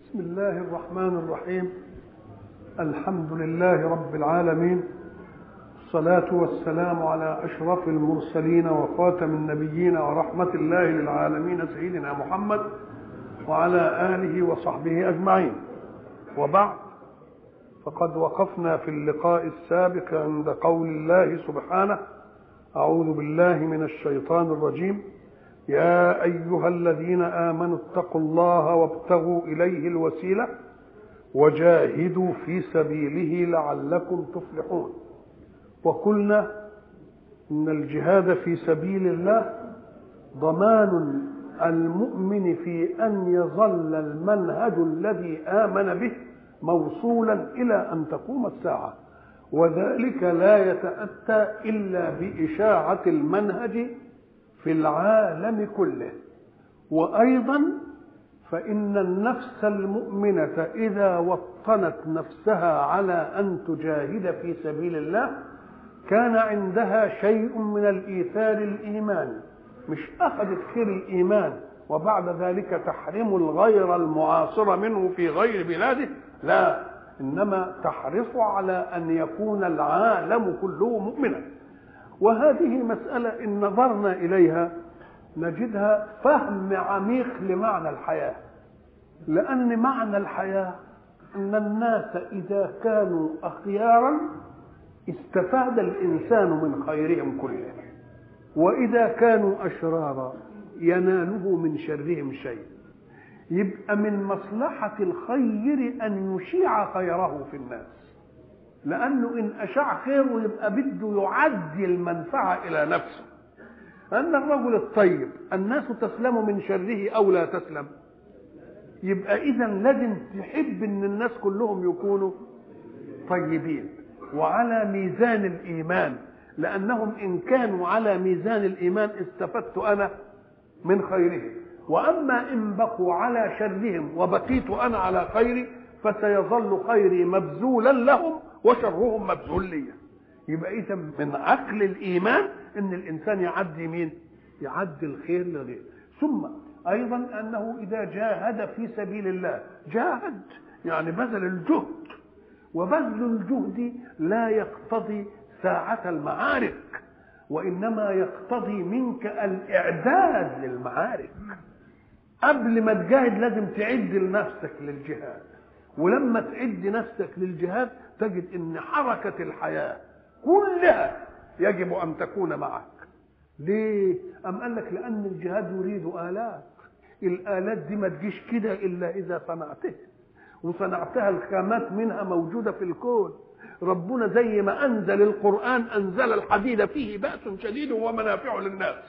بسم الله الرحمن الرحيم الحمد لله رب العالمين الصلاة والسلام على أشرف المرسلين وخاتم النبيين ورحمة الله للعالمين سيدنا محمد وعلى آله وصحبه أجمعين وبعد فقد وقفنا في اللقاء السابق عند قول الله سبحانه أعوذ بالله من الشيطان الرجيم يا أيها الذين آمنوا اتقوا الله وابتغوا إليه الوسيلة وجاهدوا في سبيله لعلكم تفلحون وقلنا إن الجهاد في سبيل الله ضمان المؤمن في أن يظل المنهج الذي آمن به موصولا إلى أن تقوم الساعة وذلك لا يتأتى إلا بإشاعة المنهج في العالم كله وايضا فان النفس المؤمنه اذا وطنت نفسها على ان تجاهد في سبيل الله كان عندها شيء من الايثار الايماني مش اخذت خير الايمان وبعد ذلك تحرم الغير المعاصر منه في غير بلاده لا انما تحرص على ان يكون العالم كله مؤمنا وهذه مسألة إن نظرنا إليها نجدها فهم عميق لمعنى الحياة لأن معنى الحياة أن الناس إذا كانوا أخيارا استفاد الإنسان من خيرهم كله وإذا كانوا أشرارا يناله من شرهم شيء يبقى من مصلحة الخير أن يشيع خيره في الناس لانه ان اشاع خيره يبقى بده يعدي المنفعه الى نفسه ان الرجل الطيب الناس تسلم من شره او لا تسلم يبقى اذا لازم تحب ان الناس كلهم يكونوا طيبين وعلى ميزان الايمان لانهم ان كانوا على ميزان الايمان استفدت انا من خيرهم واما ان بقوا على شرهم وبقيت انا على خيري فسيظل خيري مبذولا لهم وشرهم مبذول لي يبقى اذا من عقل الايمان ان الانسان يعدي مين يعدي الخير لغيره ثم ايضا انه اذا جاهد في سبيل الله جاهد يعني بذل الجهد وبذل الجهد لا يقتضي ساعة المعارك وإنما يقتضي منك الإعداد للمعارك قبل ما تجاهد لازم تعد لنفسك للجهاد ولما تعد نفسك للجهاد تجد ان حركة الحياة كلها يجب ان تكون معك ليه ام قال لك لان الجهاد يريد الات الالات دي ما تجيش كده الا اذا صنعتها وصنعتها الخامات منها موجودة في الكون ربنا زي ما انزل القرآن انزل الحديد فيه بأس شديد ومنافع للناس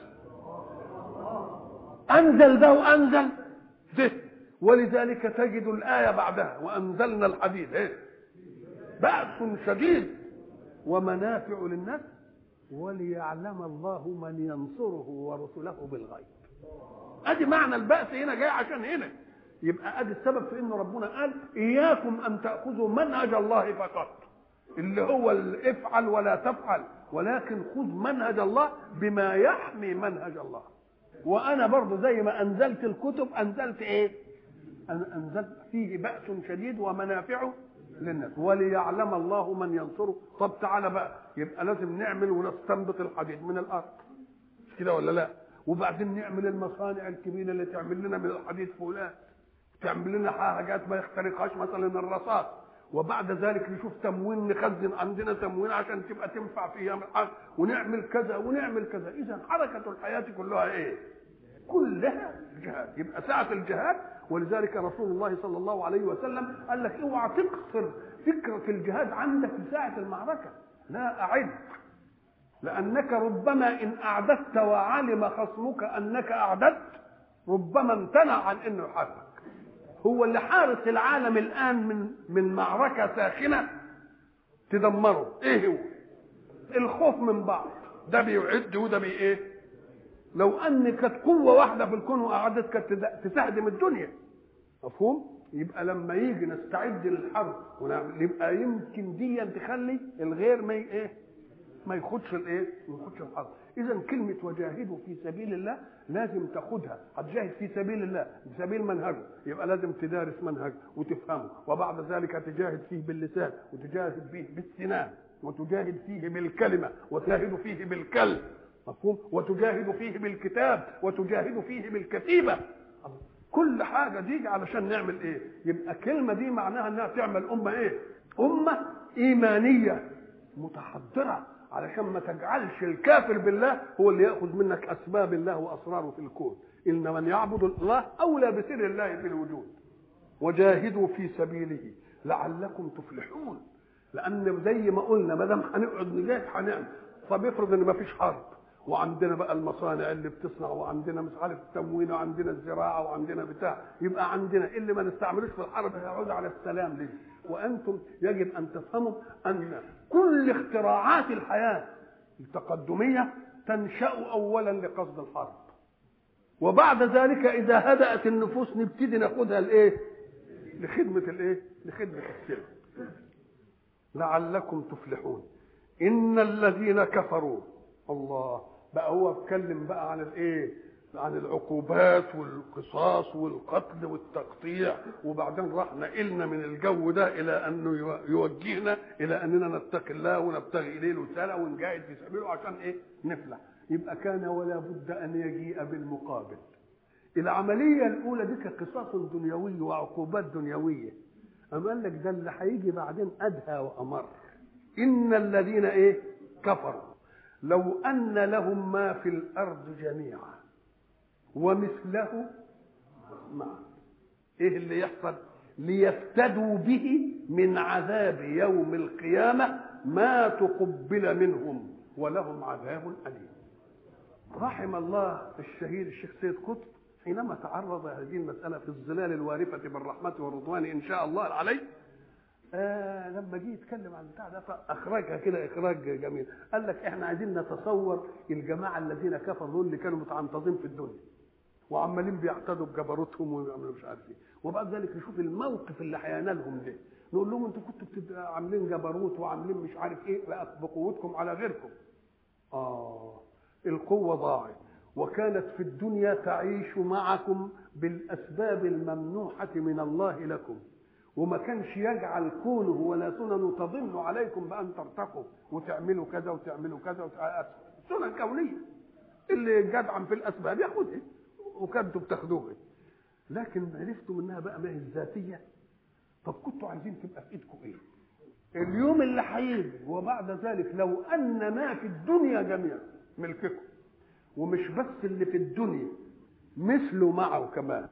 انزل ده وانزل ده ولذلك تجد الآية بعدها وأنزلنا الحديد إيه؟ بأس شديد ومنافع للناس وليعلم الله من ينصره ورسله بالغيب ادي معنى البأس هنا جاي عشان هنا يبقى ادي السبب في ان ربنا قال اياكم ان تاخذوا منهج الله فقط اللي هو افعل ولا تفعل ولكن خذ منهج الله بما يحمي منهج الله وانا برضو زي ما انزلت الكتب انزلت ايه انزلت فيه باس شديد ومنافع للناس وليعلم الله من ينصره طب تعالى بقى يبقى لازم نعمل ونستنبط الحديد من الارض كده ولا لا وبعدين نعمل المصانع الكبيره اللي تعمل لنا من الحديد فولاد تعمل لنا حاجات ما يخترقهاش مثلا الرصاص وبعد ذلك نشوف تموين نخزن عندنا تموين عشان تبقى تنفع في ايام الحرب ونعمل كذا ونعمل كذا اذا حركه الحياه كلها ايه كلها جهاد يبقى ساعه الجهاد ولذلك رسول الله صلى الله عليه وسلم قال لك اوعى تقصر فكرة الجهاد عندك في ساعة المعركة لا أعد لأنك ربما إن أعددت وعلم خصمك أنك أعددت ربما امتنع عن أنه يحاربك هو اللي حارس العالم الآن من من معركة ساخنة تدمره إيه هو؟ الخوف من بعض ده بيعد وده بي إيه؟ لو ان كانت قوه واحده في الكون وقعدت كانت تستهدم الدنيا مفهوم يبقى لما يجي نستعد للحرب ونعمل يبقى يمكن دي تخلي الغير ما ايه ما ياخدش الايه ما ياخدش الحرب اذا كلمه وجاهدوا في سبيل الله لازم تاخدها هتجاهد في سبيل الله في سبيل منهجه يبقى لازم تدارس منهج وتفهمه وبعد ذلك تجاهد فيه باللسان وتجاهد فيه بالسنان وتجاهد فيه بالكلمه وتجاهد فيه بالكلم مفهوم وتجاهد فيه بالكتاب وتجاهد فيه بالكتيبه كل حاجه دي علشان نعمل ايه يبقى كلمه دي معناها انها تعمل امه ايه امه ايمانيه متحضره علشان ما تجعلش الكافر بالله هو اللي ياخذ منك اسباب الله واسراره في الكون ان من يعبد الله اولى بسر الله في الوجود وجاهدوا في سبيله لعلكم تفلحون لان زي ما قلنا ما دام هنقعد نجاهد هنعمل طب افرض ان ما فيش حرب وعندنا بقى المصانع اللي بتصنع وعندنا مش عارف التموين وعندنا الزراعه وعندنا بتاع يبقى عندنا اللي ما نستعملوش في الحرب هيعود على السلام ليه؟ وانتم يجب ان تفهموا ان كل اختراعات الحياه التقدميه تنشا اولا لقصد الحرب وبعد ذلك اذا هدات النفوس نبتدي ناخدها لايه؟ لخدمه الايه؟ لخدمه السلم لعلكم تفلحون ان الذين كفروا الله بقى هو اتكلم بقى عن الايه عن العقوبات والقصاص والقتل والتقطيع وبعدين راح نقلنا من الجو ده الى انه يوجهنا الى اننا نتقي الله ونبتغي اليه الوسالة ونجاهد في سبيله عشان ايه نفلح يبقى كان ولا بد ان يجيء بالمقابل العمليه الاولى دي قصاص دنيوي وعقوبات دنيويه أم قال لك ده اللي هيجي بعدين ادهى وامر ان الذين ايه كفروا لو ان لهم ما في الارض جميعا ومثله معه ايه اللي يحصل ليفتدوا به من عذاب يوم القيامه ما تقبل منهم ولهم عذاب اليم رحم الله الشهيد الشيخ سيد قطب حينما تعرض هذه المساله في الظلال الوارفه بالرحمه والرضوان ان شاء الله عليه آه لما جه يتكلم عن البتاع ده فاخرجها كده اخراج جميل قال لك احنا عايزين نتصور الجماعه الذين كفروا دول اللي كانوا متعنطزين في الدنيا وعمالين بيعتدوا بجبروتهم ويعملوا مش عارف ايه وبعد ذلك نشوف الموقف اللي هينالهم ده نقول لهم انتوا كنتوا عاملين جبروت وعاملين مش عارف ايه بقوتكم على غيركم اه القوه ضاعت وكانت في الدنيا تعيش معكم بالاسباب الممنوحه من الله لكم وما كانش يجعل كونه ولا سنن تضن عليكم بان ترتقوا وتعملوا كذا وتعملوا كذا سنن كونيه اللي جدعا في الاسباب ياخدها وكنتوا بتاخدوها لكن عرفتوا منها بقى ما هي الذاتيه طب كنتوا عايزين تبقى في ايدكم ايه؟ اليوم اللي هيجي وبعد ذلك لو ان ما في الدنيا جميعا ملككم ومش بس اللي في الدنيا مثله معه كمان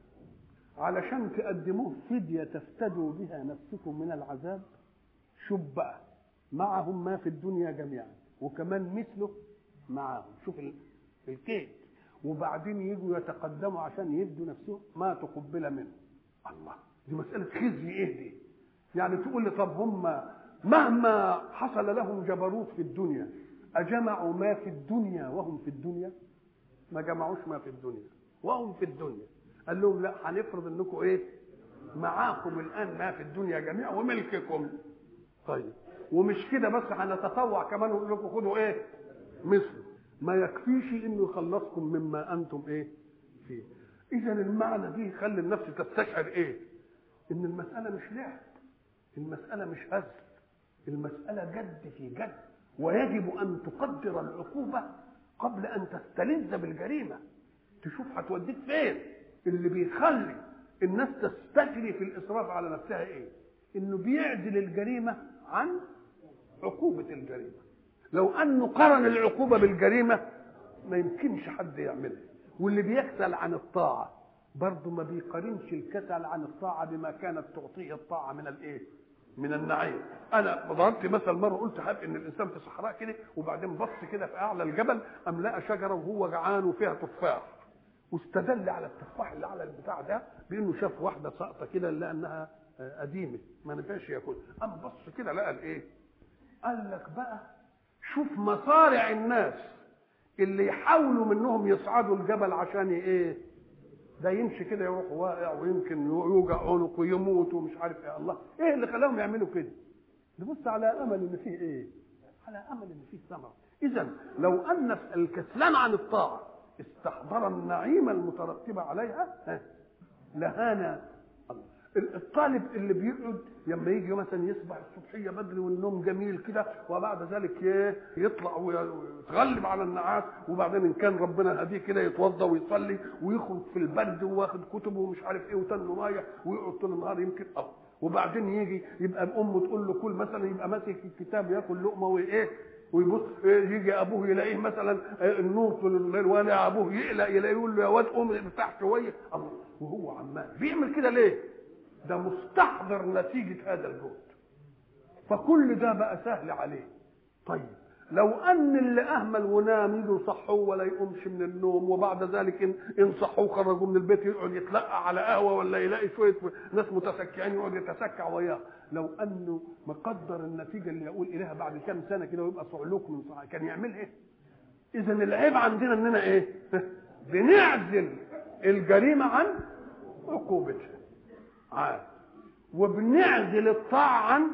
علشان تقدموه فدية تفتدوا بها نفسكم من العذاب شوف بقى معهم ما في الدنيا جميعا وكمان مثله معهم شوف الكيد وبعدين يجوا يتقدموا عشان يدوا نفسهم ما تقبل منه الله دي مسألة خزي ايه دي يعني تقول لي طب هم مهما حصل لهم جبروت في الدنيا أجمعوا ما في الدنيا وهم في الدنيا ما جمعوش ما في الدنيا وهم في الدنيا قال لهم لا هنفرض انكم ايه معاكم الان ما في الدنيا جميعا وملككم طيب ومش كده بس هنتطوع كمان ونقول لكم خدوا ايه مثل ما يكفيش انه يخلصكم مما انتم ايه فيه اذا المعنى دي يخلي النفس تستشعر ايه ان المساله مش لعب المساله مش هزل المساله جد في جد ويجب ان تقدر العقوبه قبل ان تستلذ بالجريمه تشوف هتوديك فين اللي بيخلي الناس تستجري في الاسراف على نفسها ايه انه بيعدل الجريمه عن عقوبه الجريمه لو انه قرن العقوبه بالجريمه ما يمكنش حد يعملها واللي بيكسل عن الطاعه برضه ما بيقارنش الكسل عن الطاعه بما كانت تعطيه الطاعه من الايه من النعيم انا ضربت مثل مره قلت حاب ان الانسان في صحراء كده وبعدين بص كده في اعلى الجبل ام لقى شجره وهو جعان وفيها تفاح واستدل على التفاح اللي على البتاع ده بانه شاف واحده ساقطه كده لانها قديمه ما نفعش ياكل قام بص كده لقى الايه قال لك بقى شوف مصارع الناس اللي يحاولوا منهم يصعدوا الجبل عشان ايه ده يمشي كده يروح واقع ويمكن يوجع عنقه ويموت ومش عارف ايه الله ايه اللي خلاهم يعملوا كده نبص على امل ان فيه ايه على امل ان فيه ثمره اذا لو ان الكسلان عن الطاعه استحضر النعيم المترتب عليها ها، لهانا الطالب اللي بيقعد لما يجي مثلا يصبح الصبحيه بدري والنوم جميل كده وبعد ذلك ي- يطلع ويتغلب على النعاس وبعدين ان كان ربنا هديه كده يتوضا ويصلي ويخرج في البرد واخد كتبه ومش عارف ايه وتنه ميه ويقعد طول النهار يمكن أو وبعدين يجي يبقى امه تقول له كل مثلا يبقى ماسك الكتاب ياكل لقمه وايه ويبص يجي ابوه يلاقيه مثلا النور طول الليل ولا ابوه يقلق يلاقيه يقول له يا واد قوم ارتاح شويه الله وهو عمال بيعمل كده ليه؟ ده مستحضر نتيجه هذا الجهد فكل ده بقى سهل عليه طيب لو ان اللي اهمل ونام يجوا يصحوه ولا يقومش من النوم وبعد ذلك ان ان صحوه خرجوا من البيت يقعد يتلقى على قهوه ولا يلاقي شويه ناس متسكعين يقعد يتسكع وياه لو انه مقدر النتيجه اللي يقول اليها بعد كام سنه كده ويبقى صعلوك من صعلوك كان يعمل ايه؟ اذا العيب عندنا اننا ايه؟ بنعزل الجريمه عن عقوبتها عاد وبنعزل الطاعه عن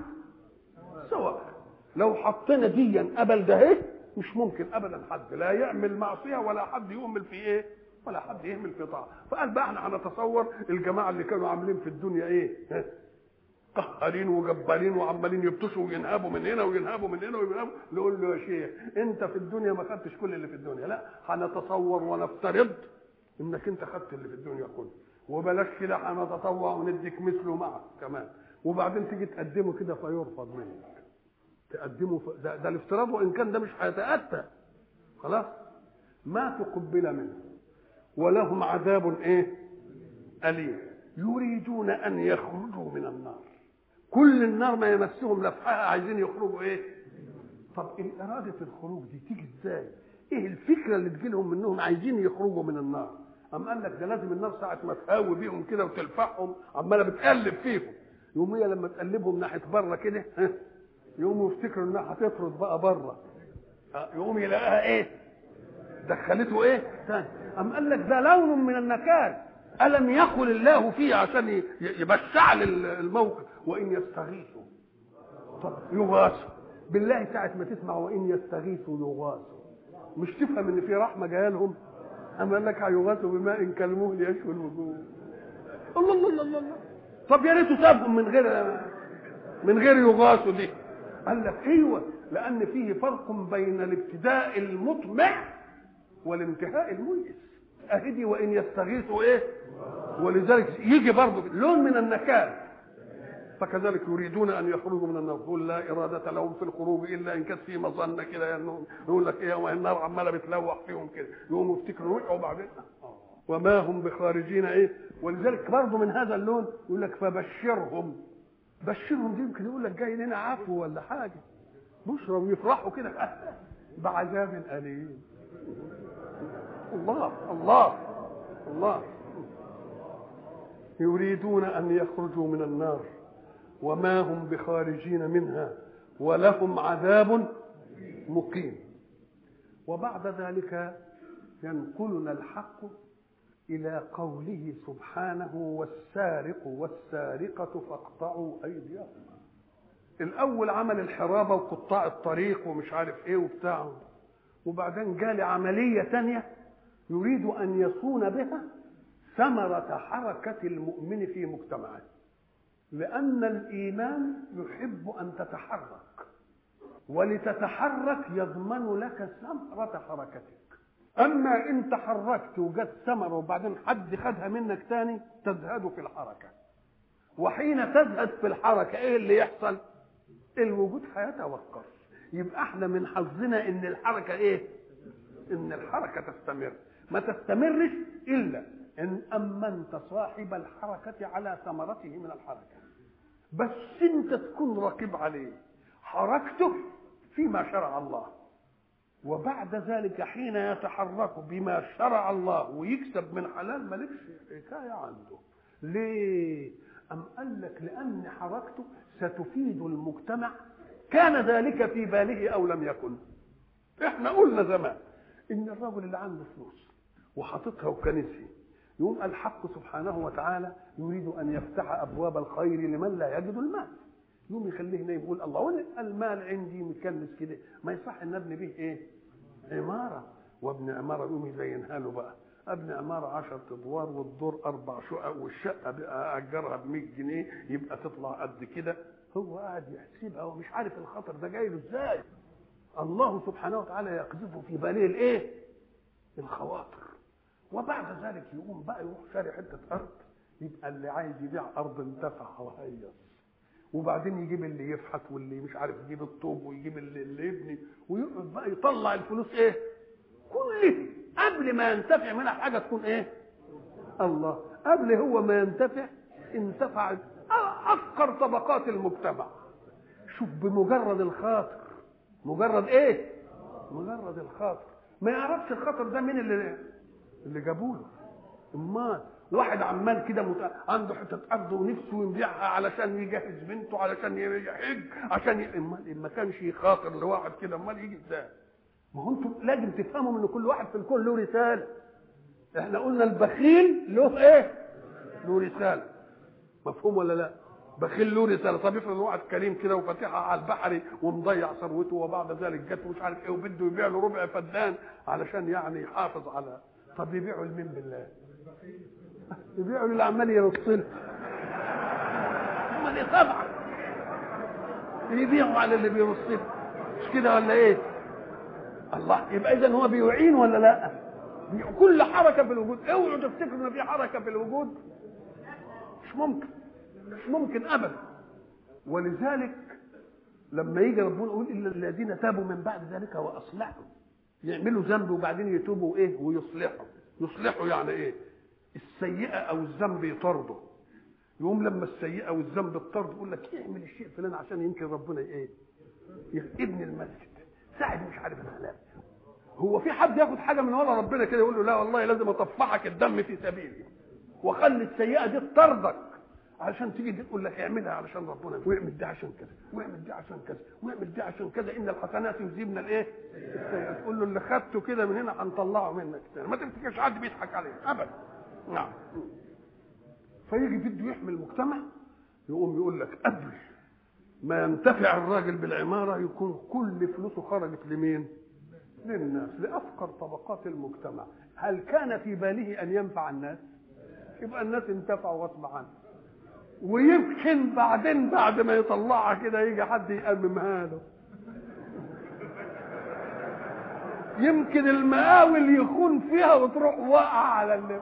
سواء لو حطينا ديا قبل ده ايه مش ممكن ابدا حد لا يعمل معصيه ولا حد يؤمن في ايه ولا حد يهمل في طاعه فقال بقى احنا هنتصور الجماعه اللي كانوا عاملين في الدنيا ايه ها؟ قهارين وجبارين وعمالين يبطشوا وينهبوا من هنا وينهبوا من هنا وينهبوا نقول له يا شيخ انت في الدنيا ما خدتش كل اللي في الدنيا لا هنتصور ونفترض انك انت خدت اللي في الدنيا كله وبلاش كده هنتطوع ونديك مثله معك كمان وبعدين تيجي تقدمه كده فيرفض منك تقدمه ف... ده, ده الافتراض وان كان ده مش هيتاتى خلاص ما تقبل منه ولهم عذاب ايه اليم يريدون ان يخرجوا من النار كل النار ما يمسهم لفحها عايزين يخرجوا ايه طب اراده الخروج دي تيجي ازاي ايه الفكره اللي تجي لهم منهم عايزين يخرجوا من النار أم قال لك ده لازم النار ساعة ما تهاوي بيهم كده وتلفحهم عمالة بتقلب فيهم يوم هي لما تقلبهم ناحية بره كده ها، يقوموا يفتكروا انها هتطرد بقى بره ها، يقوم يلاقيها ايه؟ دخلته ايه؟ ثاني أم قال لك ده لون من النكال ألم يقل الله فيه عشان ي- يبشع الموقف وإن يستغيثوا طب يغاثوا بالله ساعة ما تسمع وإن يستغيثوا يغاثوا مش تفهم إن في رحمة جاية لهم أما قال لك هيغاثوا بماء كالمهل يشوي الوجوه الله الله الله الله الله. طب يا ريته سابهم من غير من غير يغاثوا دي قال لك ايوه لان فيه فرق بين الابتداء المطمع والانتهاء الميئس اهدي وان يستغيثوا ايه ولذلك يجي برضه لون من النكال فكذلك يريدون ان يخرجوا من النار قل لا اراده لهم في الخروج الا ان كانت في مظنه كده يعني يقول لك ايه وما النار عماله بتلوح فيهم كده يقوموا يفتكروا وقعوا بعدين وما هم بخارجين ايه ولذلك برضه من هذا اللون يقول لك فبشرهم بشرهم دي يمكن يقول لك جاي لنا عفو ولا حاجه بشرى ويفرحوا كده بعذاب اليم الله الله الله يريدون ان يخرجوا من النار وما هم بخارجين منها ولهم عذاب مقيم وبعد ذلك ينقلنا الحق الى قوله سبحانه والسارق والسارقه فاقطعوا ايديهما الاول عمل الحرابه وقطاع الطريق ومش عارف ايه وبتاع وبعدين جالي عمليه تانية يريد ان يصون بها ثمره حركه المؤمن في مجتمعه لان الايمان يحب ان تتحرك ولتتحرك يضمن لك ثمره حركتك اما ان تحركت وجت ثمره وبعدين حد خدها منك تاني تزهد في الحركه وحين تزهد في الحركه ايه اللي يحصل الوجود هيتوقف يبقى احنا من حظنا ان الحركه ايه ان الحركه تستمر ما تستمرش الا ان امنت صاحب الحركه على ثمرته من الحركه بس انت تكون رقيب عليه حركته فيما شرع الله وبعد ذلك حين يتحرك بما شرع الله ويكسب من حلال مالكش حكايه عنده ليه أم قال لك لأن حركته ستفيد المجتمع كان ذلك في باله أو لم يكن احنا قلنا زمان إن الرجل اللي عنده فلوس وحاططها وكنسي يقوم الحق سبحانه وتعالى يريد أن يفتح أبواب الخير لمن لا يجد المال يقوم يخليه هنا يقول الله وانا المال عندي مكنس كده ما يصح ان ابني به ايه عماره وابن عماره يقوم يزينها له بقى ابن عماره 10 ادوار والدور اربع شقق والشقه بقى اجرها ب 100 جنيه يبقى تطلع قد كده هو قاعد يحسبها ومش عارف الخطر ده جاي له ازاي الله سبحانه وتعالى يقذف في باله الايه الخواطر وبعد ذلك يقوم بقى يروح شاري حته ارض يبقى اللي عايز يبيع ارض انتفع وهيص وبعدين يجيب اللي يفحت واللي مش عارف يجيب الطوب ويجيب اللي, اللي يبني ويقعد بقى يطلع الفلوس ايه كله قبل ما ينتفع منها حاجه تكون ايه الله قبل هو ما ينتفع انتفع افقر طبقات المجتمع شوف بمجرد الخاطر مجرد ايه مجرد الخاطر ما يعرفش الخطر ده مين اللي اللي جابوله امال واحد عمال كده مت... عنده حته ارض ونفسه يبيعها علشان يجهز بنته علشان يحج عشان ي... امال ما كانش يخاطر لواحد كده امال يجي ازاي ما هو انتم لازم تفهموا ان كل واحد في الكون له رساله احنا قلنا البخيل له ايه له رساله مفهوم ولا لا بخيل له رساله طب افرض واحد كريم كده وفاتحها على البحر ومضيع ثروته وبعد ذلك جت مش عارف ايه وبده يبيع له ربع فدان علشان يعني يحافظ على طب يبيعوا لمين بالله؟ يبيعوا للي عمال يرص له امال ايه طبعا يبيعوا على اللي بيرص له مش كده ولا ايه؟ الله يبقى اذا هو بيعين ولا لا؟ كل حركه في الوجود اوعوا تفتكروا ان في حركه في الوجود مش ممكن مش ممكن ابدا ولذلك لما يجي ربنا يقول الا الذين تابوا من بعد ذلك واصلحوا يعملوا ذنب وبعدين يتوبوا ايه ويصلحوا يصلحوا يعني ايه السيئه او الذنب يطرده يقوم لما السيئه والذنب يطرد يقول لك اعمل الشيء فلان عشان يمكن ربنا ايه ابن المسجد ساعد مش عارف الخلاف هو في حد ياخد حاجه من ورا ربنا كده يقول له لا والله لازم اطفحك الدم في سبيلي واخلي السيئه دي تطردك علشان تيجي تقول لك اعملها علشان ربنا واعمل دي عشان كذا واعمل دي عشان كذا واعمل دي عشان كذا ان الحسنات يذهبن الايه؟ السيئات تقول له اللي خدته كده من هنا هنطلعه منك تاني ما تفتكرش حد بيضحك عليك ابدا نعم فيجي بده يحمي المجتمع يقوم يقول لك قبل ما ينتفع الراجل بالعماره يكون كل فلوسه خرجت لمين؟ للناس لافقر طبقات المجتمع هل كان في باله ان ينفع الناس؟ يبقى الناس انتفعوا غصب عنه ويمكن بعدين بعد ما يطلعها كده يجي حد يأممها له يمكن المقاول يخون فيها وتروح واقعة على اللي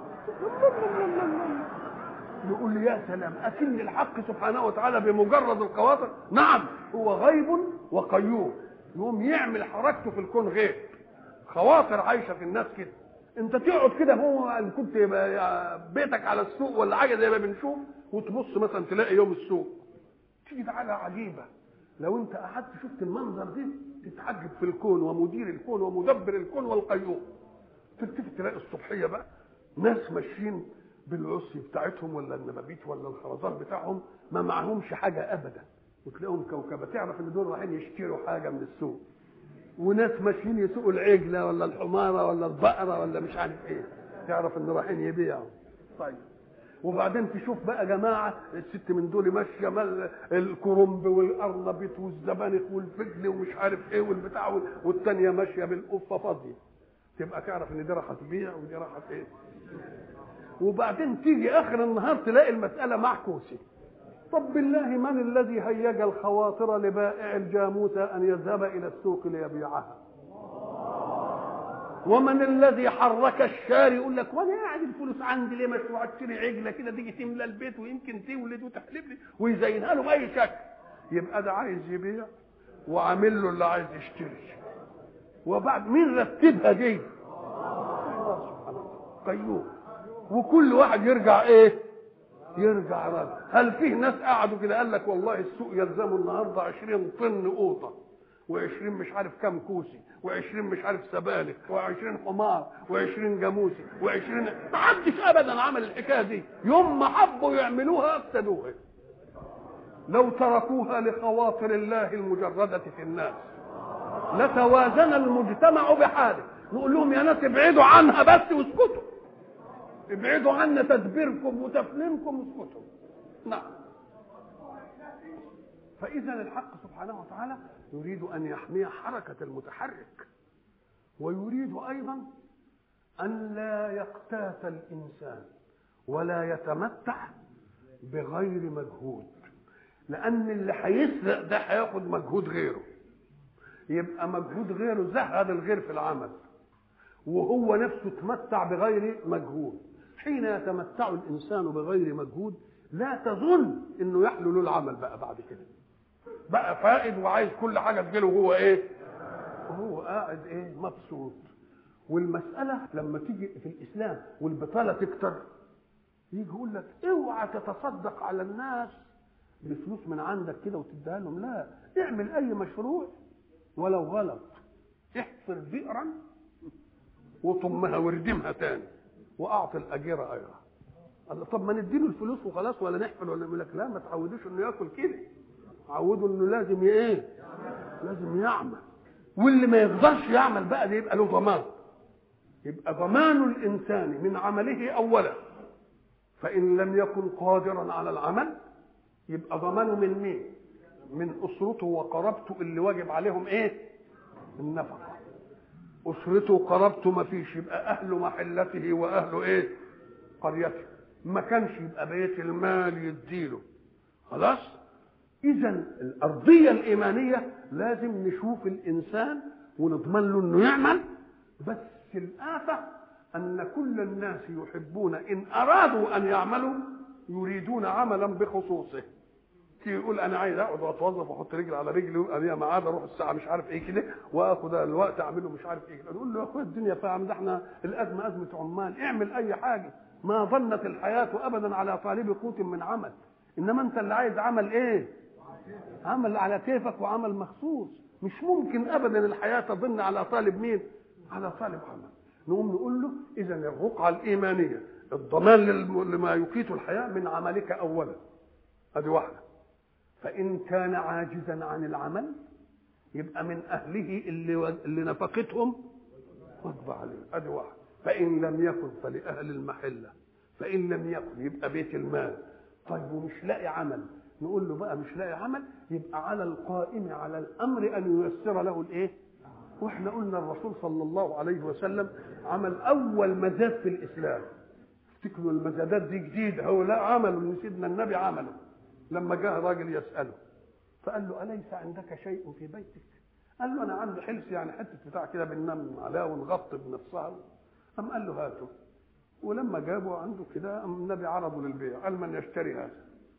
نقول يا سلام أكن الحق سبحانه وتعالى بمجرد الخواطر نعم هو غيب وقيوم يقوم يعمل حركته في الكون غيب خواطر عايشة في الناس كده انت تقعد كده هو ان كنت بيتك على السوق ولا حاجه زي ما بنشوف وتبص مثلا تلاقي يوم السوق تيجي حاجه عجيبه لو انت قعدت شفت المنظر ده تتعجب في الكون ومدير الكون ومدبر الكون والقيوم تلتفت تلاقي الصبحيه بقى ناس ماشيين بالعصي بتاعتهم ولا النبابيت ولا الخرزان بتاعهم ما معهمش حاجه ابدا وتلاقيهم كوكبه تعرف ان دول رايحين يشتروا حاجه من السوق وناس ماشيين يسوقوا العجله ولا الحماره ولا البقره ولا مش عارف ايه تعرف ان رايحين يبيعوا طيب وبعدين تشوف بقى جماعه الست من دول ماشيه مال الكرنب والارنبيط والزبانخ والفجل ومش عارف ايه والبتاع والثانيه ماشيه بالقفه فاضيه تبقى تعرف ان دي راحت تبيع ودي راحت ايه وبعدين تيجي اخر النهار تلاقي المساله معكوسه طب بالله من الذي هيج الخواطر لبائع الجاموسة أن يذهب إلى السوق ليبيعها ومن الذي حرك الشاري يقول لك وانا قاعد الفلوس عندي ليه مش اشتري عجله كده تيجي تملى البيت ويمكن تولد وتحلب لي ويزينها له باي شكل يبقى ده عايز يبيع وعامل له اللي عايز يشتري وبعد مين رتبها دي؟ الله سبحانه وتعالى قيوم وكل واحد يرجع ايه؟ يرجع راجل هل فيه ناس قعدوا كده قال لك والله السوق يلزمه النهارده 20 طن قوطه و20 مش عارف كام كوسي و20 مش عارف سبانخ و20 حمار و20 جاموسي و20 ما حدش ابدا عمل الحكايه دي يوم ما حبوا يعملوها افسدوها لو تركوها لخواطر الله المجرده في الناس لتوازن المجتمع بحاله نقول لهم يا ناس ابعدوا عنها بس واسكتوا ابعدوا عنا تدبيركم وتفنينكم اسكتوا نعم فاذا الحق سبحانه وتعالى يريد ان يحمي حركه المتحرك ويريد أيضا أن لا يقتات الإنسان ولا يتمتع بغير مجهود لأن اللي هيسرق ده هياخد مجهود غيره يبقى مجهود غيره زهد الغير في العمل وهو نفسه تمتع بغير مجهود حين يتمتع الإنسان بغير مجهود لا تظن انه يحلو له العمل بقى بعد كده بقى فائد وعايز كل حاجه تجيله وهو ايه وهو قاعد ايه مبسوط والمساله لما تيجي في الاسلام والبطاله تكتر يجي يقول لك اوعى تتصدق على الناس بفلوس من عندك كده وتديها لهم لا اعمل اي مشروع ولو غلط احفر بئرا وطمها واردمها تاني واعطي الاجير اجرها الله طب ما نديله الفلوس وخلاص ولا نحفل ولا يقول لك لا ما تعودوش انه ياكل كده عودوا انه لازم ايه لازم يعمل واللي ما يقدرش يعمل بقى ده يبقى له ضمان يبقى ضمان الانسان من عمله اولا فان لم يكن قادرا على العمل يبقى ضمانه من مين من اسرته وقرابته اللي واجب عليهم ايه النفقه اسرته وقرابته ما فيش يبقى اهل محلته واهل ايه قريته ما كانش يبقى بيت المال يديله خلاص اذا الارضيه الايمانيه لازم نشوف الانسان ونضمن له انه يعمل بس الافه ان كل الناس يحبون ان ارادوا ان يعملوا يريدون عملا بخصوصه يقول انا عايز اقعد واتوظف واحط رجل على رجلي انا معاد اروح الساعه مش عارف ايه كده واخد الوقت اعمله مش عارف ايه كده نقول له يا اخويا الدنيا فاهم ده احنا الازمه ازمه عمال اعمل اي حاجه ما ظنت الحياه ابدا على طالب قوت من عمل انما انت اللي عايز عمل ايه عمل على كيفك وعمل مخصوص مش ممكن ابدا الحياه تظن على طالب مين على طالب عمل نقوم نقول له اذا الرقعه الايمانيه الضمان لما يقيت الحياه من عملك اولا ادي واحده فإن كان عاجزا عن العمل يبقى من أهله اللي اللي نفقتهم واجب عليه أدي واحد فإن لم يكن فلأهل المحلة فإن لم يكن يبقى بيت المال طيب ومش لاقي عمل نقول له بقى مش لاقي عمل يبقى على القائم على الأمر أن ييسر له الإيه؟ واحنا قلنا الرسول صلى الله عليه وسلم عمل أول مزاد في الإسلام افتكروا المزادات دي جديدة هو لا عمله ان سيدنا النبي عمله لما جاء راجل يسأله فقال له أليس عندك شيء في بيتك؟ قال له أنا عندي حلس يعني حتة بتاع كده بننام عليها ونغطي بنفسها أم قال له هاته ولما جابوا عنده كده أم النبي عرضه للبيع قال من يشتري هذا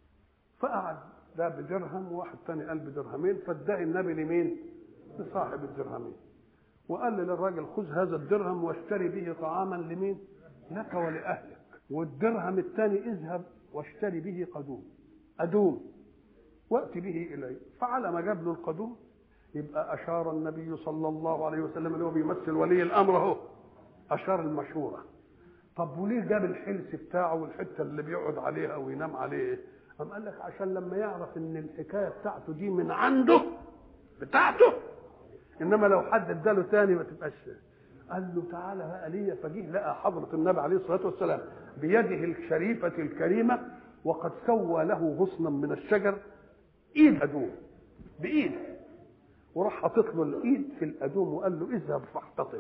فقعد ده بدرهم وواحد تاني قال بدرهمين فادعي النبي لمين؟ لصاحب الدرهمين وقال للراجل خذ هذا الدرهم واشتري به طعاما لمين؟ لك ولأهلك والدرهم الثاني اذهب واشتري به قدوم أدوم وأت به إليه فعلى ما جاب له القدوم يبقى أشار النبي صلى الله عليه وسلم اللي هو بيمثل ولي الأمر أهو أشار المشورة طب وليه جاب الحلس بتاعه والحتة اللي بيقعد عليها وينام عليه قام قال لك عشان لما يعرف ان الحكايه بتاعته دي من عنده بتاعته انما لو حد اداله تاني ما تبقاش قال له تعالى بقى ليا فجيه لقى حضره النبي عليه الصلاه والسلام بيده الشريفه الكريمه وقد سوى له غصنا من الشجر ايد ادوم بايد وراح حاطط له الايد في الادوم وقال له اذهب فاحتطب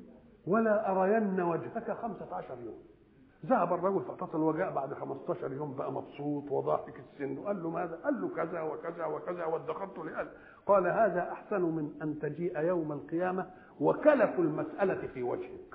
ولا ارين وجهك خمسة عشر يوم ذهب الرجل فاحتطل وجاء بعد 15 يوم بقى مبسوط وضاحك السن وقال له ماذا؟ قال له كذا وكذا وكذا وادخرت لأهل قال هذا أحسن من أن تجيء يوم القيامة وكلف المسألة في وجهك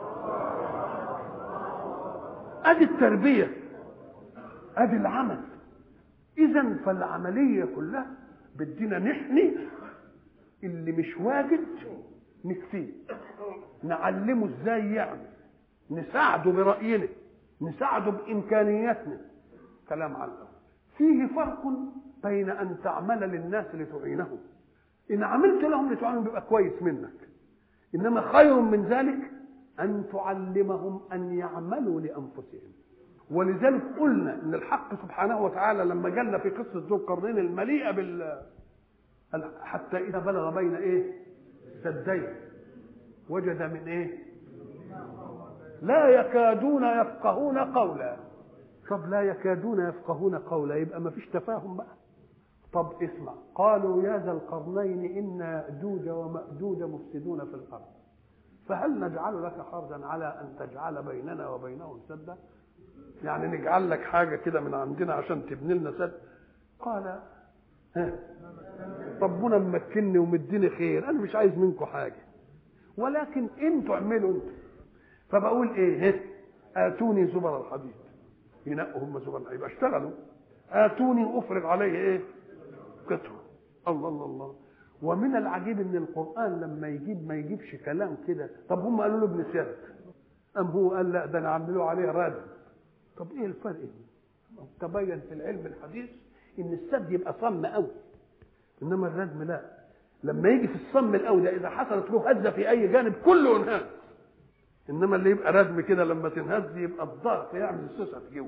أدي التربية أدي العمل إذا فالعملية كلها بدينا نحني اللي مش واجد نكفيه نعلمه ازاي يعمل نساعده برأينا نساعده بإمكانياتنا كلام على الأول فيه فرق بين أن تعمل للناس لتعينهم إن عملت لهم لتعينهم بيبقى كويس منك إنما خير من ذلك أن تعلمهم أن يعملوا لأنفسهم ولذلك قلنا ان الحق سبحانه وتعالى لما جل في قصه ذو القرنين المليئه بال حتى اذا بلغ بين ايه سدين وجد من ايه لا يكادون يفقهون قولا طب لا يكادون يفقهون قولا يبقى ما فيش تفاهم بقى طب اسمع قالوا يا ذا القرنين ان ياجوج وماجوج مفسدون في الارض فهل نجعل لك حرجا على ان تجعل بيننا وبينهم سدا يعني نجعل لك حاجه كده من عندنا عشان تبني لنا سد قال ها ربنا ممكنني ومديني خير انا مش عايز منكم حاجه ولكن انتوا اعملوا انتوا فبقول ايه اتوني زبر الحديد ينقوا هم زبر الحديد يبقى اشتغلوا اتوني افرغ عليه ايه قطره الله الله الله ومن العجيب ان القران لما يجيب ما يجيبش كلام كده طب هم قالوا له ابن سيرك ام هو قال لا ده انا عامله عليه رد طب ايه الفرق تبين في العلم الحديث ان السد يبقى صم قوي انما الردم لا لما يجي في الصم القوي ده اذا حصلت له هزه في اي جانب كله ينهز انما اللي يبقى ردم كده لما تنهز يبقى الضغط يعمل سوسه جوه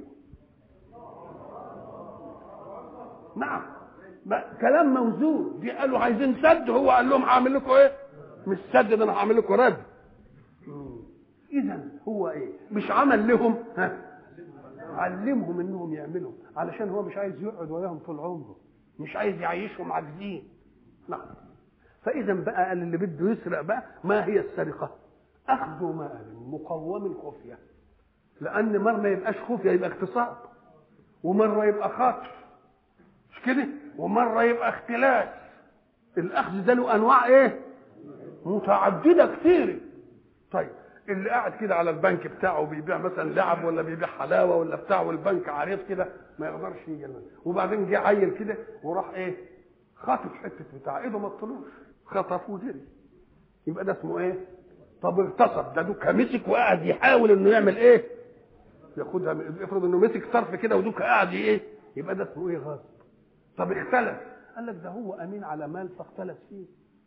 نعم كلام موزون دي قالوا عايزين سد هو قال لهم هعمل لكم ايه مش سد ده انا هعمل لكم رد اذا هو ايه مش عمل لهم ها علمهم انهم يعملوا علشان هو مش عايز يقعد وياهم طول عمره مش عايز يعيشهم عاجزين نعم فاذا بقى قال اللي بده يسرق بقى ما هي السرقه اخذ مال مقوم خفيه لان مره ما يبقاش خفيه يبقى اغتصاب ومره يبقى خاطف مش كده ومره يبقى اختلاس الاخذ ده له انواع ايه متعدده كتير طيب اللي قاعد كده على البنك بتاعه بيبيع مثلا لعب ولا بيبيع حلاوه ولا بتاع والبنك عريض كده ما يقدرش يجي وبعدين جه عيل كده وراح ايه خاطف حته بتاع ايده ما طلوش خطف وجري يبقى ده اسمه ايه طب اغتصب ده دوكا مسك وقعد يحاول انه يعمل ايه ياخدها افرض انه مسك طرف كده ودوكا قاعد ايه يبقى ده اسمه ايه غصب طب اختلف قال لك ده هو امين على مال فاختلف فيه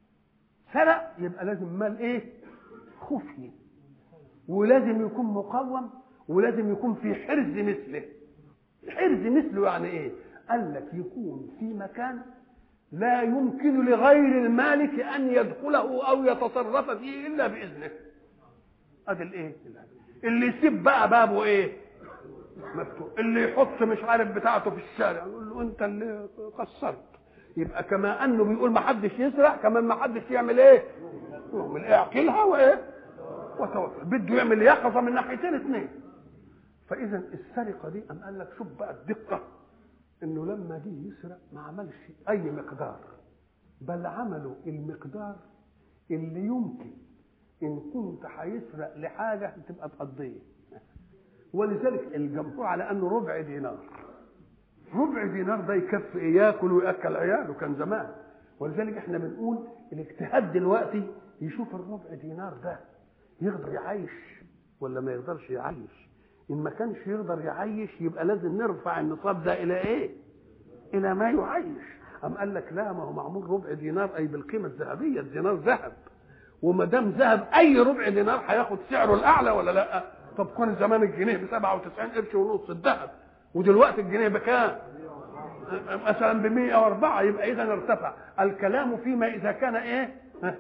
سرق يبقى لازم مال ايه خفي ولازم يكون مقوم ولازم يكون في حرز مثله حرز مثله يعني ايه قال لك يكون في مكان لا يمكن لغير المالك ان يدخله او يتصرف فيه الا باذنه ادي الايه اللي يسيب بقى بابه ايه مفتوح اللي يحط مش عارف بتاعته في الشارع يقول له انت اللي قصرت يبقى كما انه بيقول ما حدش يسرق كمان ما حدش يعمل ايه يعمل ايه يعقلها وايه وتوكل بده يعمل يقظه من ناحيتين اثنين فاذا السرقه دي ام قال لك شوف بقى الدقه انه لما جه يسرق ما عملش اي مقدار بل عملوا المقدار اللي يمكن ان كنت هيسرق لحاجه تبقى تقضيه ولذلك الجمهور على انه ربع دينار ربع دينار ده يكفي ايه ياكل وياكل عياله كان زمان ولذلك احنا بنقول الاجتهاد دلوقتي يشوف الربع دينار ده يقدر يعيش ولا ما يقدرش يعيش ان ما كانش يقدر يعيش يبقى لازم نرفع النصاب ده الى ايه الى ما يعيش ام قال لك لا ما هو معمول ربع دينار اي بالقيمه الذهبيه الدينار ذهب وما دام ذهب اي ربع دينار هياخد سعره الاعلى ولا لا طب كان زمان الجنيه ب 97 قرش ونص الذهب ودلوقتي الجنيه بكام مثلا ب 104 يبقى اذا ارتفع الكلام فيما اذا كان ايه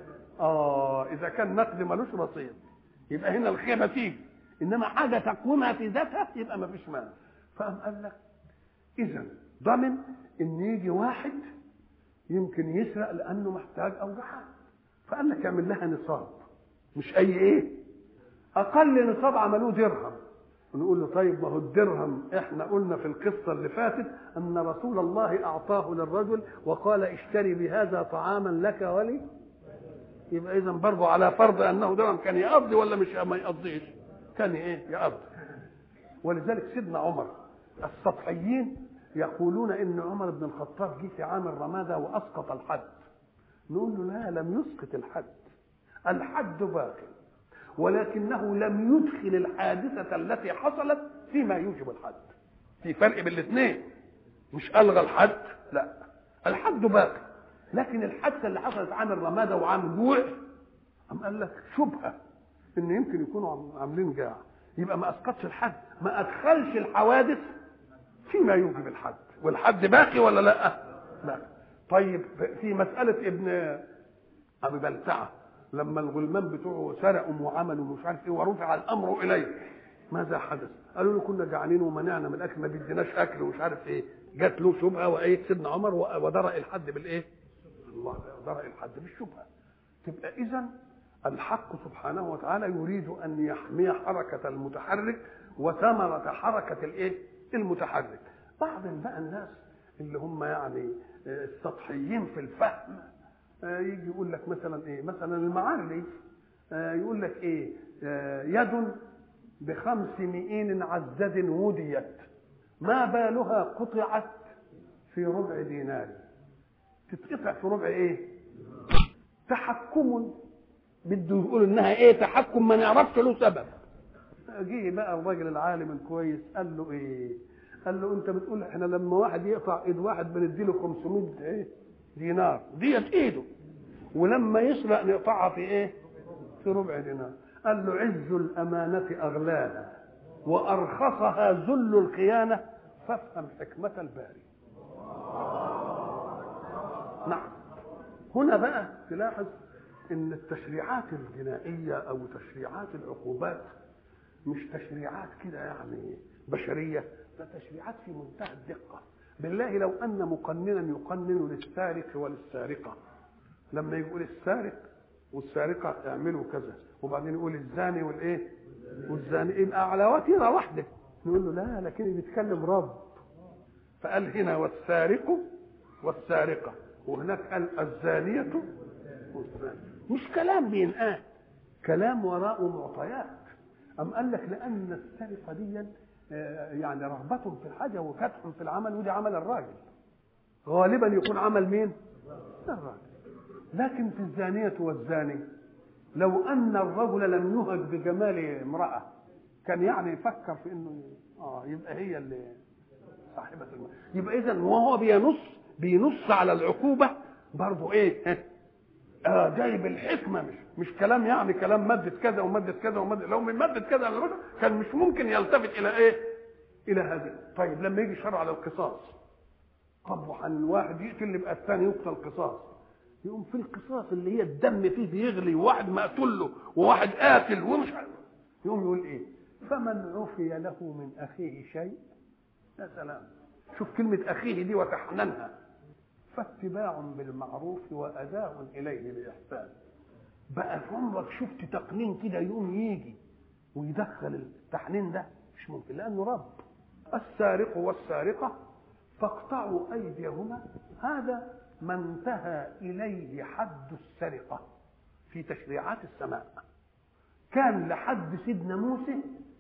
اه اذا كان نقد ملوش رصيد يبقى هنا الخيبه تيجي انما حاجه تقومها في ذاتها يبقى ما فيش مانع فقام قال لك اذا ضمن ان يجي واحد يمكن يسرق لانه محتاج او جحا فقال لك اعمل لها نصاب مش اي ايه اقل نصاب عملوه درهم ونقول له طيب ما هو الدرهم احنا قلنا في القصه اللي فاتت ان رسول الله اعطاه للرجل وقال اشتري بهذا طعاما لك ولي يبقى اذا برضه على فرض انه درهم كان يقضي ولا مش ما يقضيش كان ايه يقضي ولذلك سيدنا عمر السطحيين يقولون ان عمر بن الخطاب جه في عام الرماده واسقط الحد نقول له لا لم يسقط الحد الحد باقي ولكنه لم يدخل الحادثة التي حصلت فيما يوجب الحد في فرق بين الاثنين مش ألغى الحد لا الحد باقي لكن الحادثة اللي حصلت عام الرمادة وعام الجوع أم قال لك شبهة إن يمكن يكونوا عاملين جاع يبقى ما أسقطش الحد ما أدخلش الحوادث فيما يوجب الحد والحد باقي ولا لا؟ لا طيب في مسألة ابن أبي بلتعة لما الغلمان بتوعه سرقوا وعملوا مش عارف ايه ورفع الامر اليه ماذا حدث؟ قالوا له كنا جعانين ومنعنا من الاكل ما بيديناش اكل ومش عارف ايه جات له شبهه وايه سيدنا عمر ودرأ الحد بالايه؟ الله درأ الحد بالشبهه تبقى اذا الحق سبحانه وتعالى يريد ان يحمي حركه المتحرك وثمره حركه الايه المتحرك بعض بقى الناس اللي هم يعني السطحيين في الفهم يجي يقول لك مثلا ايه مثلا المعري يقول لك ايه يد بخمس مئين عزد وديت ما بالها قطعت في ربع دينار تتقطع في ربع ايه تحكم بده يقول انها ايه تحكم ما نعرفش له سبب جه بقى الراجل العالم الكويس قال له ايه قال له انت بتقول احنا لما واحد يقطع ايد واحد بنديله 500 ايه دينار ديت ايده ولما يسرق نقطعها في ايه في ربع دينار قال له عز الامانه اغلاها وارخصها ذل الخيانه فافهم حكمه الباري نعم هنا بقى تلاحظ ان التشريعات الجنائيه او تشريعات العقوبات مش تشريعات كده يعني بشريه ده تشريعات في منتهى الدقه بالله لو ان مقننا يقنن للسارق وللسارقه لما يقول السارق والسارقه اعملوا كذا وبعدين يقول الزاني والايه والزاني يبقى على وتيره واحده نقول له لا لكن بيتكلم رب فقال هنا والسارق والسارقه وهناك قال الزانيه والزاني مش كلام بينقال كلام وراءه معطيات أم قال لك لأن السرقة دي يعني رغبة في الحاجة وفتح في العمل ودي عمل الراجل غالبا يكون عمل مين؟ الراجل لكن في الزانية والزاني لو أن الرجل لم يهج بجمال امرأة كان يعني يفكر في إنه آه يبقى هي اللي صاحبة المال يبقى إذا وهو بينص بينص على العقوبة برضه إيه؟ اه جايب الحكمه مش مش كلام يعني كلام ماده كذا وماده كذا وماده لو من ماده كذا كان مش ممكن يلتفت الى ايه؟ الى هذه طيب لما يجي شرع على القصاص طب وحن واحد يقتل يبقى الثاني يقتل قصاص يقوم في القصاص اللي هي الدم فيه بيغلي وواحد مقتول له وواحد قاتل ومش عارف يقوم يقول ايه؟ فمن عفي له من اخيه شيء يا سلام شوف كلمه اخيه دي وتحننها فاتباع بالمعروف واداء اليه باحسان بقى عمرك شفت تقنين كده يقوم يجي ويدخل التحنين ده مش ممكن لانه رب السارق والسارقه فاقطعوا ايديهما هذا ما انتهى اليه حد السرقه في تشريعات السماء كان لحد سيدنا موسى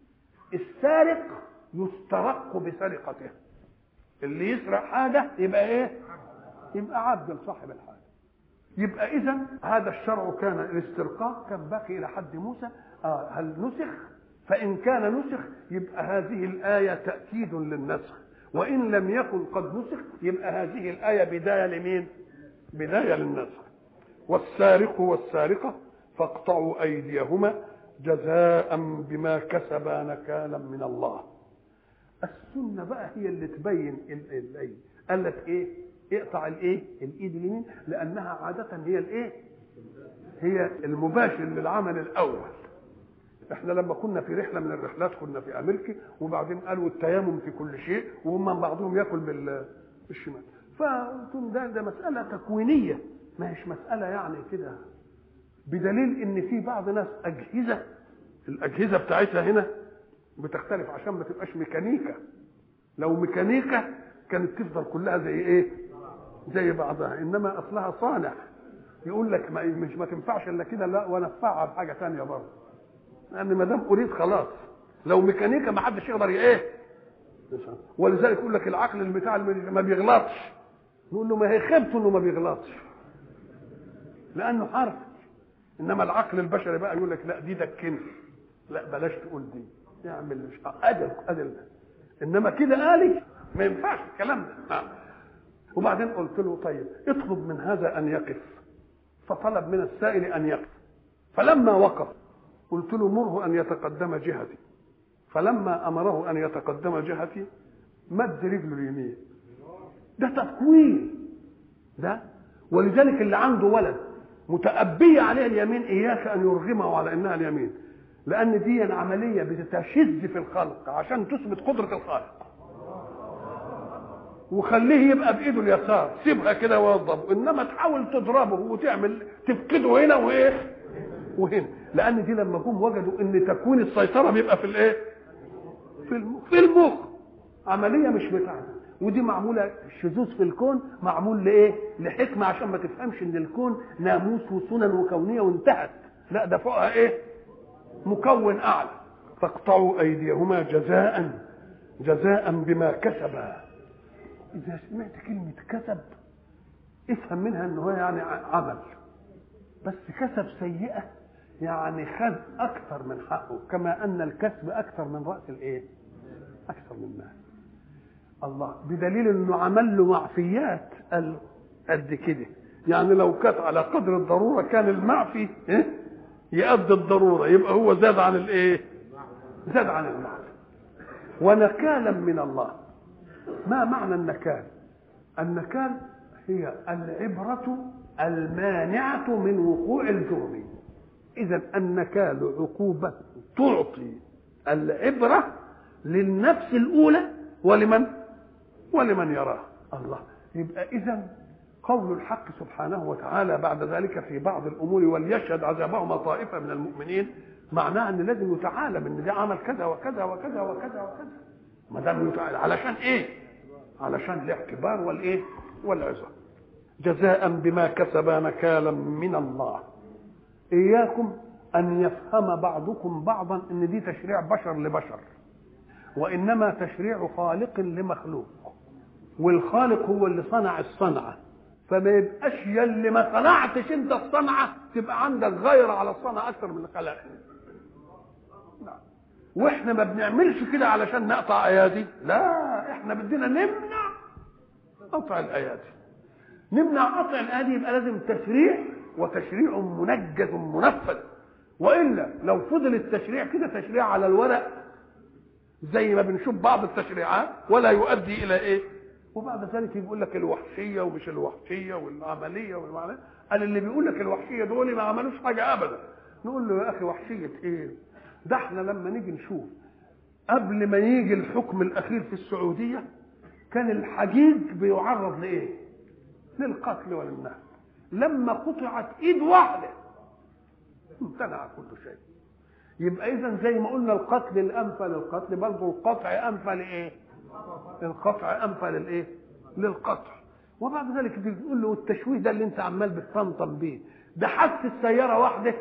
السارق يسترق بسرقته اللي يسرق حاجه يبقى ايه يبقى عبد لصاحب الحاجه يبقى اذا هذا الشرع كان الاسترقاق كان باقي الى حد موسى آه هل نسخ فان كان نسخ يبقى هذه الايه تاكيد للنسخ وان لم يكن قد نسخ يبقى هذه الايه بدايه لمين بدايه للنسخ والسارق والسارقه فاقطعوا ايديهما جزاء بما كسبا نكالا من الله السنه بقى هي اللي تبين الايه قالت ايه اقطع الايه الايد اليمين لانها عاده هي الايه هي المباشر للعمل الاول احنا لما كنا في رحله من الرحلات كنا في امريكا وبعدين قالوا التيمم في كل شيء وهم بعضهم ياكل بالشمال فقلت ده ده مساله تكوينيه ما هيش مساله يعني كده بدليل ان في بعض ناس اجهزه الاجهزه بتاعتها هنا بتختلف عشان ما تبقاش ميكانيكا لو ميكانيكا كانت تفضل كلها زي ايه زي بعضها انما اصلها صانع يقول لك ما مش ما تنفعش الا كده لا وانفعها بحاجه ثانيه برضه لان ما دام اريد خلاص لو ميكانيكا ما حدش يقدر ايه ولذلك يقول لك العقل البتاع ما بيغلطش نقول له ما هي خيبته انه ما بيغلطش لانه حرف انما العقل البشري بقى يقول لك لا دي دكني لا بلاش تقول دي يعمل مش ادل ادل انما كده آلي ما ينفعش الكلام ده نعم وبعدين قلت له طيب اطلب من هذا ان يقف فطلب من السائل ان يقف فلما وقف قلت له مره ان يتقدم جهتي فلما امره ان يتقدم جهتي مد رجله اليمين ده تكوين ده ولذلك اللي عنده ولد متأبية عليه اليمين إياك أن يرغمه على إنها اليمين لأن دي عملية بتشذ في الخلق عشان تثبت قدرة الخالق وخليه يبقى بايده اليسار سيبها كده ووظفه انما تحاول تضربه وتعمل تفقده هنا وايه وهنا لان دي لما جم وجدوا ان تكوين السيطره بيبقى في الايه في المخ في المخ عمليه مش بتاعتك ودي معموله شذوذ في الكون معمول لايه لحكمه عشان ما تفهمش ان الكون ناموس وسنن وكونيه وانتهت لا ده فوقها ايه مكون اعلى فاقطعوا ايديهما جزاء جزاء بما كسبا اذا سمعت كلمه كسب افهم منها ان هو يعني عمل بس كسب سيئه يعني خذ اكثر من حقه كما ان الكسب اكثر من راس الايه اكثر من مال الله بدليل انه عمل له معفيات قال قد كده يعني لو كانت على قدر الضروره كان المعفي إيه؟ يؤدي الضروره يبقى هو زاد عن الايه زاد عن المعفي ونكالا من الله ما معنى النكال النكال هي العبرة المانعة من وقوع الجرم إذا النكال عقوبة تعطي العبرة للنفس الأولى ولمن ولمن يراه الله يبقى إذا قول الحق سبحانه وتعالى بعد ذلك في بعض الأمور وليشهد عذابهما طائفة من المؤمنين معناه أن لازم يتعالم أن ده عمل كذا وكذا وكذا وكذا وكذا ما دام يتعالم علشان إيه؟ علشان الاعتبار والإيه؟ والعظة جزاء بما كسب نكالا من الله إياكم أن يفهم بعضكم بعضا أن دي تشريع بشر لبشر وإنما تشريع خالق لمخلوق والخالق هو اللي صنع الصنعة فما يبقاش يلي ما صنعتش انت الصنعة تبقى عندك غير على الصنعة أكثر من الخلق واحنا ما بنعملش كده علشان نقطع ايادي لا احنا بدنا نمنع قطع الايادي نمنع قطع الايادي يبقى لازم تشريع وتشريع منجز منفذ والا لو فضل التشريع كده تشريع على الورق زي ما بنشوف بعض التشريعات ولا يؤدي الى ايه وبعد ذلك يقول لك الوحشيه ومش الوحشيه والعمليه والمعنى قال اللي بيقول لك الوحشيه دول ما عملوش حاجه ابدا نقول له يا اخي وحشيه ايه ده احنا لما نيجي نشوف قبل ما يجي الحكم الاخير في السعوديه كان الحجيج بيعرض لايه للقتل وللنهب لما قطعت ايد واحده امتنع كل شيء يبقى اذا زي ما قلنا القتل الانفى للقتل برضه القطع انفى لايه القطع انفى للايه للقطع وبعد ذلك تقول له التشويه ده اللي انت عمال بتطنطن بيه ده حادثه سياره واحده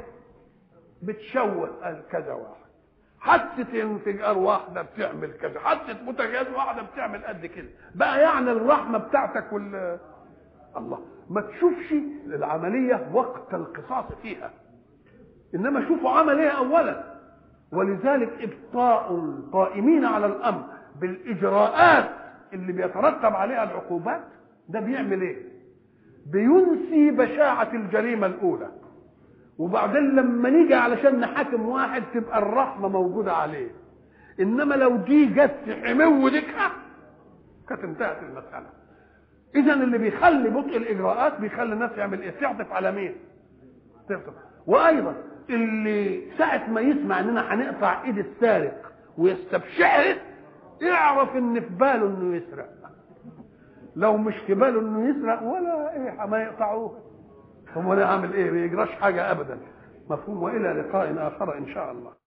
بتشوه قال كذا واحد حادثه انفجار واحده بتعمل كذا حادثه بوتاجاز واحده بتعمل قد كده بقى يعني الرحمه بتاعتك وال الله ما تشوفش العمليه وقت القصاص فيها انما شوفوا عمل ايه اولا ولذلك ابطاء القائمين على الامر بالاجراءات اللي بيترتب عليها العقوبات ده بيعمل ايه بينسي بشاعه الجريمه الاولى وبعدين لما نيجي علشان نحاكم واحد تبقى الرحمه موجوده عليه انما لو دي جت في حمو ديكها كانت انتهت المساله اذا اللي بيخلي بطء الاجراءات بيخلي الناس يعمل ايه تعطف على مين تعطف وايضا اللي ساعه ما يسمع اننا هنقطع ايد السارق ويستبشعر يعرف ان في باله انه يسرق لو مش في باله انه يسرق ولا ايه ما يقطعوه هو انا اعمل ايه ما يجراش حاجه ابدا مفهوم والى لقاء اخر ان شاء الله